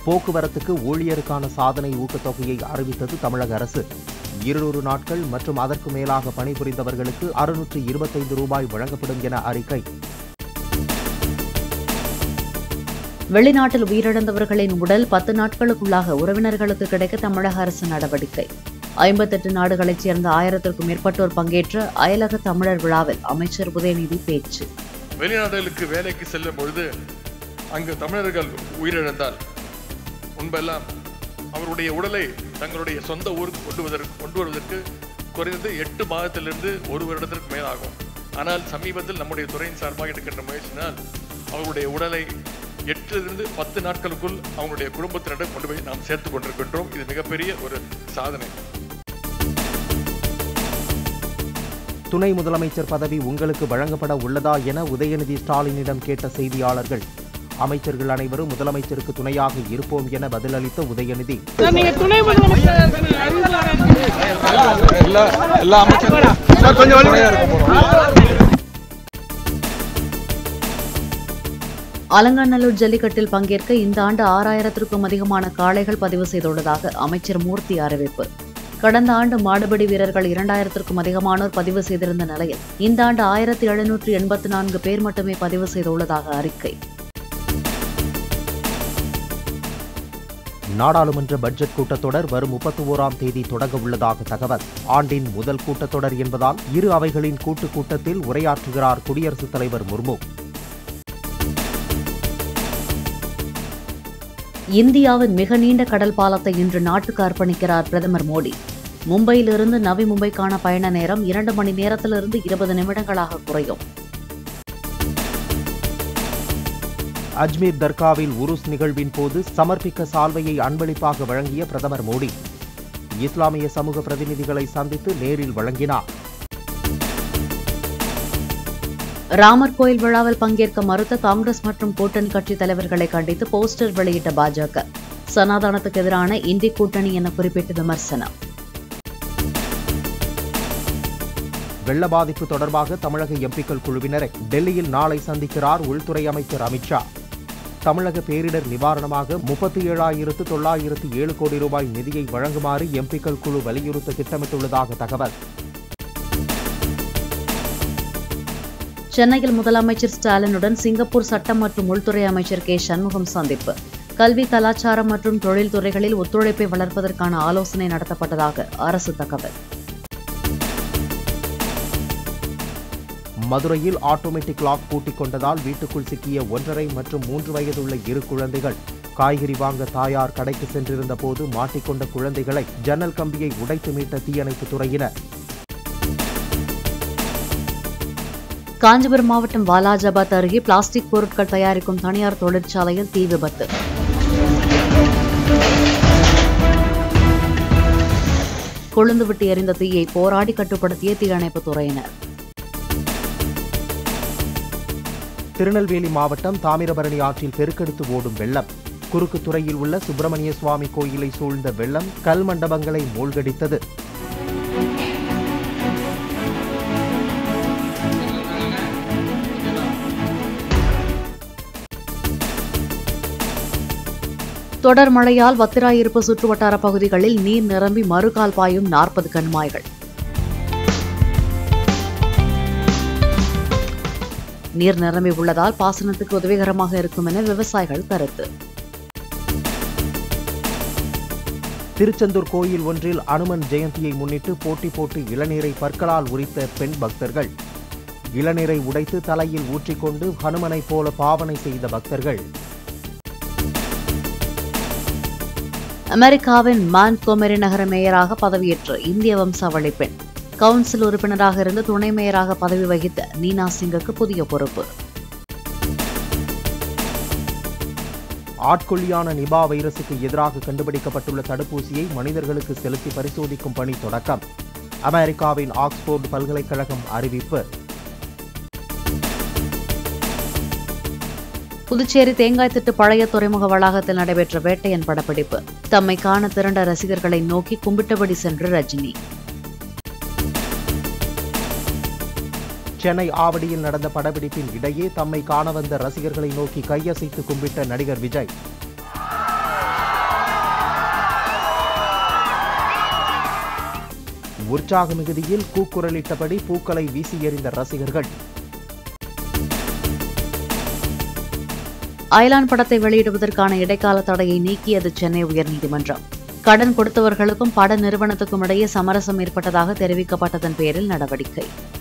போக்குவரத்துக்கு ஊழியருக்கான சாதனை ஊக்கத்தொகையை அறிவித்தது தமிழக அரசு இருநூறு நாட்கள் மற்றும் அதற்கு மேலாக பணிபுரிந்தவர்களுக்கு அறுநூற்று இருபத்தைந்து ரூபாய் வழங்கப்படும் என அறிக்கை வெளிநாட்டில் உயிரிழந்தவர்களின் உடல் பத்து நாட்களுக்குள்ளாக உறவினர்களுக்கு கிடைக்க தமிழக அரசு நடவடிக்கை ஐம்பத்தெட்டு நாடுகளைச் சேர்ந்த ஆயிரத்திற்கும் மேற்பட்டோர் பங்கேற்ற அயலக தமிழர் விழாவில் அமைச்சர் உதயநிதி பேச்சு வெளிநாடுகளுக்கு வேலைக்கு செல்லும் பொழுது அங்கு தமிழர்கள் உயிரிழந்தால் முன்பெல்லாம் அவருடைய உடலை தங்களுடைய சொந்த ஊருக்கு கொண்டு வருவதற்கு கொண்டு வருவதற்கு குறைந்தது எட்டு மாதத்திலிருந்து ஒரு வருடத்திற்கு மேலாகும் ஆனால் சமீபத்தில் நம்முடைய துறையின் சார்பாக எடுக்கின்ற முயற்சினால் அவருடைய உடலை எட்டிலிருந்து பத்து நாட்களுக்குள் அவங்களுடைய குடும்பத்தினரிடம் கொண்டு போய் நாம் சேர்த்து கொண்டிருக்கின்றோம் இது மிகப்பெரிய ஒரு சாதனை துணை முதலமைச்சர் பதவி உங்களுக்கு வழங்கப்பட உள்ளதா என உதயநிதி ஸ்டாலினிடம் கேட்ட செய்தியாளர்கள் அமைச்சர்கள் அனைவரும் முதலமைச்சருக்கு துணையாக இருப்போம் என பதிலளித்த உதயநிதி நீங்க துணை முதலமைச்சர் அறிவிக்கலாம் எல்லா எல்லா அமைச்சரும் கொஞ்சம் வலிமையா இருக்க போறோம் அலங்காநல்லூர் ஜல்லிக்கட்டில் பங்கேற்க இந்த ஆண்டு ஆறாயிரத்திற்கும் அதிகமான காளைகள் பதிவு செய்துள்ளதாக அமைச்சர் மூர்த்தி அறிவிப்பு கடந்த ஆண்டு மாடுபிடி வீரர்கள் இரண்டாயிரத்திற்கும் அதிகமானோர் பதிவு செய்திருந்த நிலையில் இந்த ஆண்டு ஆயிரத்தி எழுநூற்று எண்பத்தி நான்கு பேர் மட்டுமே பதிவு செய்துள்ளதாக அறிக்கை நாடாளுமன்ற பட்ஜெட் கூட்டத்தொடர் வரும் முப்பத்தி ஓராம் தேதி தொடங்க உள்ளதாக தகவல் ஆண்டின் முதல் கூட்டத்தொடர் என்பதால் இரு அவைகளின் கூட்டு கூட்டத்தில் உரையாற்றுகிறார் குடியரசுத் தலைவர் முர்மு இந்தியாவின் மிக நீண்ட கடல் பாலத்தை இன்று நாட்டுக்கு அர்ப்பணிக்கிறார் பிரதமர் மோடி மும்பையிலிருந்து நவி மும்பைக்கான பயண நேரம் இரண்டு மணி நேரத்திலிருந்து இருபது நிமிடங்களாக குறையும் அஜ்மீர் தர்காவில் உருஸ் நிகழ்வின் போது சமர்ப்பிக்க சால்வையை அன்பளிப்பாக வழங்கிய பிரதமர் மோடி இஸ்லாமிய சமூக பிரதிநிதிகளை சந்தித்து நேரில் வழங்கினார் ராமர் கோயில் விழாவில் பங்கேற்க மறுத்த காங்கிரஸ் மற்றும் கூட்டணி கட்சி தலைவர்களை கண்டித்து போஸ்டர் வெளியிட்ட பாஜக சனாதனத்துக்கு எதிரான இந்தி கூட்டணி என குறிப்பிட்டு விமர்சனம் வெள்ள பாதிப்பு தொடர்பாக தமிழக எம்பிக்கள் குழுவினரை டெல்லியில் நாளை சந்திக்கிறார் உள்துறை அமைச்சர் அமித்ஷா தமிழக பேரிடர் நிவாரணமாக முப்பத்தி ஏழாயிரத்து தொள்ளாயிரத்து ஏழு கோடி ரூபாய் நிதியை வழங்குமாறு எம்பிக்கள் குழு வலியுறுத்த திட்டமிட்டுள்ளதாக தகவல் சென்னையில் முதலமைச்சர் ஸ்டாலினுடன் சிங்கப்பூர் சட்டம் மற்றும் உள்துறை அமைச்சர் கே சண்முகம் சந்திப்பு கல்வி கலாச்சாரம் மற்றும் தொழில் துறைகளில் ஒத்துழைப்பை வளர்ப்பதற்கான ஆலோசனை நடத்தப்பட்டதாக அரசு தகவல் மதுரையில் ஆட்டோமேட்டிக் லாக் பூட்டிக் கொண்டதால் வீட்டுக்குள் சிக்கிய ஒன்றரை மற்றும் மூன்று வயதுள்ள இரு குழந்தைகள் காய்கறி வாங்க தாயார் கடைக்கு சென்றிருந்த போது மாட்டிக்கொண்ட குழந்தைகளை ஜன்னல் கம்பியை உடைத்து மீட்ட தீயணைப்புத் துறையினர் காஞ்சிபுரம் மாவட்டம் வாலாஜாபாத் அருகே பிளாஸ்டிக் பொருட்கள் தயாரிக்கும் தனியார் தொழிற்சாலையில் தீ விபத்து கொழுந்துவிட்டு எரிந்த தீயை போராடி கட்டுப்படுத்திய தீயணைப்புத் துறையினர் திருநெல்வேலி மாவட்டம் தாமிரபரணி ஆற்றில் பெருக்கெடுத்து ஓடும் வெள்ளம் குறுக்கு துறையில் உள்ள சுப்பிரமணிய சுவாமி கோயிலை சூழ்ந்த வெள்ளம் கல் மண்டபங்களை மூழ்கடித்தது தொடர் மழையால் வத்திராயிருப்பு சுற்றுவட்டார பகுதிகளில் நீர் நிரம்பி மறுகால் பாயும் நாற்பது கண்மாய்கள் நீர் நிரம்பி உள்ளதால் பாசனத்துக்கு உதவிகரமாக இருக்கும் என விவசாயிகள் கருத்து திருச்செந்தூர் கோயில் ஒன்றில் அனுமன் ஜெயந்தியை முன்னிட்டு போட்டி போட்டு இளநீரை பற்களால் உரித்த பெண் பக்தர்கள் இளநீரை உடைத்து தலையில் ஊற்றிக்கொண்டு ஹனுமனைப் போல பாவனை செய்த பக்தர்கள் அமெரிக்காவின் மான்கோமெரி நகர மேயராக பதவியேற்ற இந்திய வம்சாவளி பெண் கவுன்சில் உறுப்பினராக இருந்து துணை மேயராக பதவி வகித்த நீனா சிங்குக்கு புதிய பொறுப்பு ஆட்கொல்லியான நிபா வைரசுக்கு எதிராக கண்டுபிடிக்கப்பட்டுள்ள தடுப்பூசியை மனிதர்களுக்கு செலுத்தி பரிசோதிக்கும் பணி தொடக்கம் அமெரிக்காவின் ஆக்ஸ்போர்டு பல்கலைக்கழகம் அறிவிப்பு புதுச்சேரி தேங்காய் திட்டு பழைய துறைமுக வளாகத்தில் நடைபெற்ற வேட்டையன் படப்பிடிப்பு தம்மை காண திரண்ட ரசிகர்களை நோக்கி கும்பிட்டபடி சென்று ரஜினி சென்னை ஆவடியில் நடந்த படப்பிடிப்பின் இடையே தம்மை காண வந்த ரசிகர்களை நோக்கி கையசைத்து கும்பிட்ட நடிகர் விஜய் உற்சாக மிகுதியில் கூக்குரலிட்டபடி பூக்களை வீசி எறிந்த ரசிகர்கள் அயலான் படத்தை வெளியிடுவதற்கான இடைக்கால தடையை நீக்கியது சென்னை உயர்நீதிமன்றம் கடன் கொடுத்தவர்களுக்கும் பட நிறுவனத்துக்கும் இடையே சமரசம் ஏற்பட்டதாக தெரிவிக்கப்பட்டதன் பேரில் நடவடிக்கை